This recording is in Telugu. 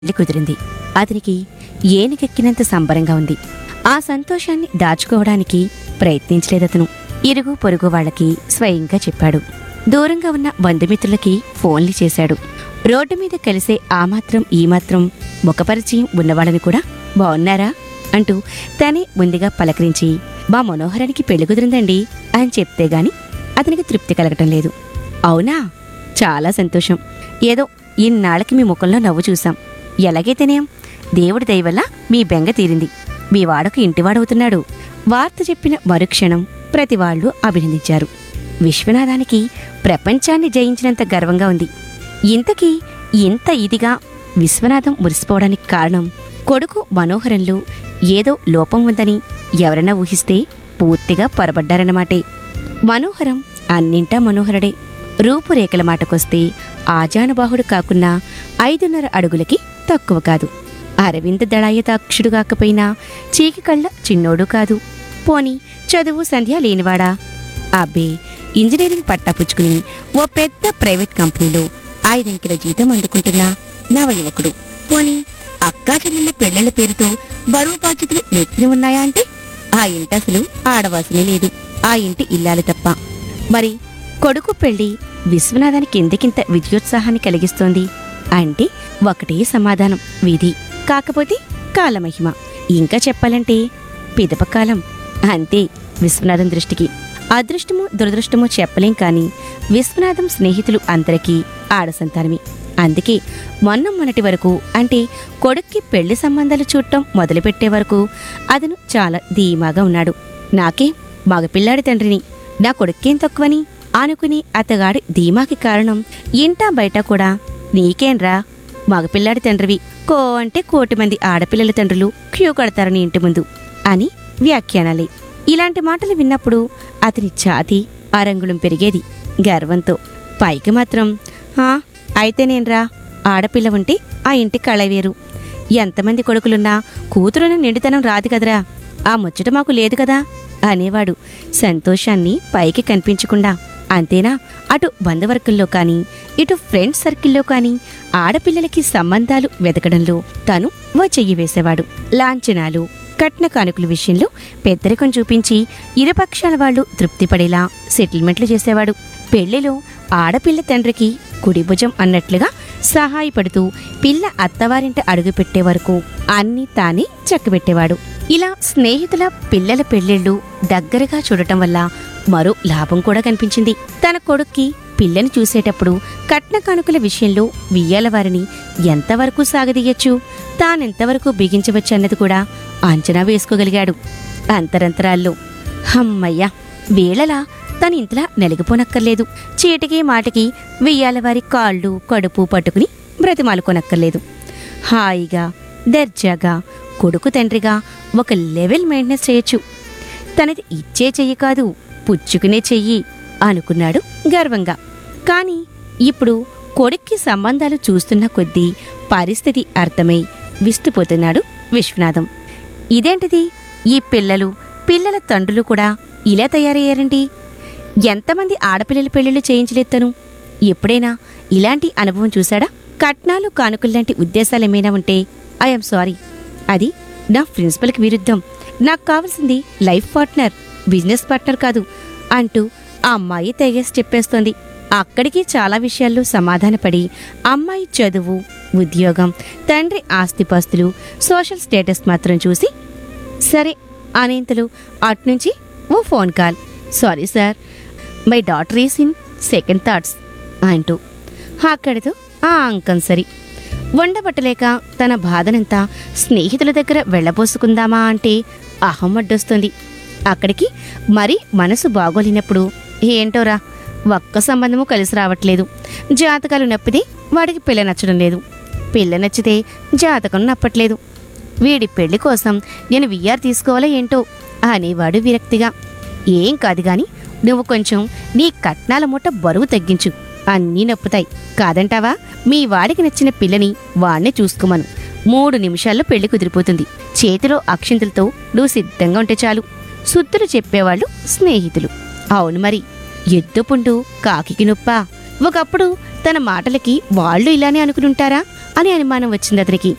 పెళ్లి కుదిరింది అతనికి ఏనుగెక్కినంత సంబరంగా ఉంది ఆ సంతోషాన్ని దాచుకోవడానికి ప్రయత్నించలేదతను ఇరుగు పొరుగు వాళ్ళకి స్వయంగా చెప్పాడు దూరంగా ఉన్న బంధుమిత్రులకి ఫోన్లు చేశాడు రోడ్డు మీద కలిసే ఆ మాత్రం ఈ మాత్రం ముఖపరిచయం ఉన్నవాళ్ళని కూడా బాగున్నారా అంటూ తనే ముందుగా పలకరించి మా మనోహరానికి పెళ్లి కుదిరిందండి అని చెప్తే గాని అతనికి తృప్తి కలగటం లేదు అవునా చాలా సంతోషం ఏదో ఇన్నాళ్ళకి మీ ముఖంలో నవ్వు చూశాం ఎలాగైతేనేం దేవుడి దయ వల్ల మీ బెంగ తీరింది మీ వాడకు ఇంటివాడవుతున్నాడు వార్త చెప్పిన మరుక్షణం ప్రతి వాళ్ళు అభినందించారు విశ్వనాథానికి ప్రపంచాన్ని జయించినంత గర్వంగా ఉంది ఇంతకీ ఇంత ఇదిగా విశ్వనాథం మురిసిపోవడానికి కారణం కొడుకు మనోహరంలో ఏదో లోపం ఉందని ఎవరైనా ఊహిస్తే పూర్తిగా పొరబడ్డారన్నమాటే మనోహరం అన్నింటా మనోహరుడే రూపురేఖల మాటకొస్తే ఆజానుబాహుడు కాకున్నా ఐదున్నర అడుగులకి తక్కువ కాదు అరవింద దళాయతాక్షుడు కాకపోయినా చీకి కళ్ళ చిన్నోడు కాదు పోని చదువు సంధ్య లేనివాడా అబ్బే ఇంజనీరింగ్ పట్టా పుచ్చుకుని ఓ పెద్ద ప్రైవేట్ కంపెనీలో ఐదంకెల జీతం అందుకుంటున్న నవ యువకుడు పోని అక్కా చెల్లెళ్ళ పెళ్లిళ్ల పేరుతో బరువు బాధ్యతలు నెత్తిన ఉన్నాయా అంటే ఆ ఇంటి అసలు ఆడవాసనే లేదు ఆ ఇంటి ఇల్లాలు తప్ప మరి కొడుకు పెళ్లి విశ్వనాథానికి ఎందుకింత విజయోత్సాహాన్ని కలిగిస్తోంది అంటే ఒకటే సమాధానం విధి కాకపోతే కాలమహిమ ఇంకా చెప్పాలంటే పిదపకాలం అంతే విశ్వనాథం దృష్టికి అదృష్టమో దురదృష్టమో చెప్పలేం కానీ విశ్వనాథం స్నేహితులు అందరికీ ఆడసంతానమే అందుకే మొన్న మొన్నటి వరకు అంటే కొడుక్కి పెళ్లి సంబంధాలు చూడటం మొదలుపెట్టే వరకు అతను చాలా ధీమాగా ఉన్నాడు నాకే మగపిల్లాడి తండ్రిని నా కొడుక్కేం తక్కువని అనుకుని అతగాడి ధీమాకి కారణం ఇంటా బయట కూడా నీకేంరా మగపిల్లాడి తండ్రివి కో అంటే కోటి మంది ఆడపిల్లల తండ్రులు క్యూ కడతారని ఇంటి ముందు అని వ్యాఖ్యానాలే ఇలాంటి మాటలు విన్నప్పుడు అతని ఛాతి అరంగుళం పెరిగేది గర్వంతో పైకి మాత్రం "ఆ, అయితేనేన్రా ఆడపిల్ల ఉంటే ఆ ఇంటి కళవేరు ఎంతమంది కొడుకులున్నా కూతురున నిండుతనం రాదు కదరా ఆ ముచ్చట మాకు లేదు కదా అనేవాడు సంతోషాన్ని పైకి కనిపించకుండా అంతేనా అటు బంధువర్గంలో కానీ ఇటు ఫ్రెండ్స్ సర్కిల్లో కానీ ఆడపిల్లలకి సంబంధాలు వెతకడంలో తను ఓ చెయ్యి వేసేవాడు లాంఛనాలు కట్న కానుకల విషయంలో పెద్దరికం చూపించి ఇరుపక్షాల వాళ్ళు తృప్తిపడేలా సెటిల్మెంట్లు చేసేవాడు పెళ్లిలో ఆడపిల్ల తండ్రికి కుడి భుజం అన్నట్లుగా సహాయపడుతూ పిల్ల అత్తవారింట అడుగుపెట్టే వరకు అన్నీ తానే చక్కబెట్టేవాడు ఇలా స్నేహితుల పిల్లల పెళ్లిళ్ళు దగ్గరగా చూడటం వల్ల మరో లాభం కూడా కనిపించింది తన కొడుక్కి పిల్లని చూసేటప్పుడు కట్న కానుకల విషయంలో వియ్యాల వారిని ఎంతవరకు సాగదీయచ్చు తానెంతవరకు బిగించవచ్చు అన్నది కూడా అంచనా వేసుకోగలిగాడు అంతరంతరాల్లో హమ్మయ్య వేళలా తను ఇంతలా నలిగిపోనక్కర్లేదు చీటికి మాటికి వెయ్యాల వారి కాళ్ళు కడుపు పట్టుకుని బ్రతిమాలుకోనక్కర్లేదు హాయిగా దర్జాగా కొడుకు తండ్రిగా ఒక లెవెల్ మెయింటెనెన్స్ చేయొచ్చు తనది ఇచ్చే చెయ్యి కాదు పుచ్చుకునే చెయ్యి అనుకున్నాడు గర్వంగా కాని ఇప్పుడు కొడుక్కి సంబంధాలు చూస్తున్న కొద్దీ పరిస్థితి అర్థమై విస్తుపోతున్నాడు విశ్వనాథం ఇదేంటిది ఈ పిల్లలు పిల్లల తండ్రులు కూడా ఇలా తయారయ్యారండి ఎంతమంది ఆడపిల్లల పెళ్లిళ్ళు చేయించలేత్తను ఎప్పుడైనా ఇలాంటి అనుభవం చూశాడా కట్నాలు కానుకల్లాంటి ఉద్దేశాలేమైనా ఉంటే ఐఎమ్ సారీ అది నా ప్రిన్సిపల్కి విరుద్ధం నాకు కావాల్సింది లైఫ్ పార్ట్నర్ బిజినెస్ పార్ట్నర్ కాదు అంటూ ఆ అమ్మాయి తెగేసి చెప్పేస్తోంది అక్కడికి చాలా విషయాల్లో సమాధానపడి అమ్మాయి చదువు ఉద్యోగం తండ్రి ఆస్తిపాస్తులు సోషల్ స్టేటస్ మాత్రం చూసి సరే అనేంతలో అట్నుంచి ఓ phone call sorry sir my daughter is in second thoughts అంటూ అక్కడితో ఆ అంకం సరి వండబట్టలేక తన బాధనంతా స్నేహితుల దగ్గర వెళ్ళబోసుకుందామా అంటే అహం అడ్డొస్తుంది అక్కడికి మరి మనసు బాగోలేనప్పుడు ఏంటోరా ఒక్క సంబంధము కలిసి రావట్లేదు జాతకాలు నప్పితే వాడికి పిల్ల నచ్చడం లేదు పిల్ల నచ్చితే జాతకం నప్పట్లేదు వీడి పెళ్లి కోసం నేను విఆర్ తీసుకోవాలా ఏంటో అనేవాడు విరక్తిగా ఏం కాదు గాని నువ్వు కొంచెం నీ కట్నాల మూట బరువు తగ్గించు అన్నీ నొప్పుతాయి కాదంటావా మీ వాడికి నచ్చిన పిల్లని వాణ్ణి చూసుకోమను మూడు నిమిషాల్లో పెళ్లి కుదిరిపోతుంది చేతిలో అక్షింతలతో నువ్వు సిద్ధంగా ఉంటే చాలు సుత్తులు చెప్పేవాళ్ళు స్నేహితులు అవును మరి ఎద్దుపుండు కాకికి నొప్ప ఒకప్పుడు తన మాటలకి వాళ్ళు ఇలానే అనుకునుంటారా అని అనుమానం వచ్చింది అతనికి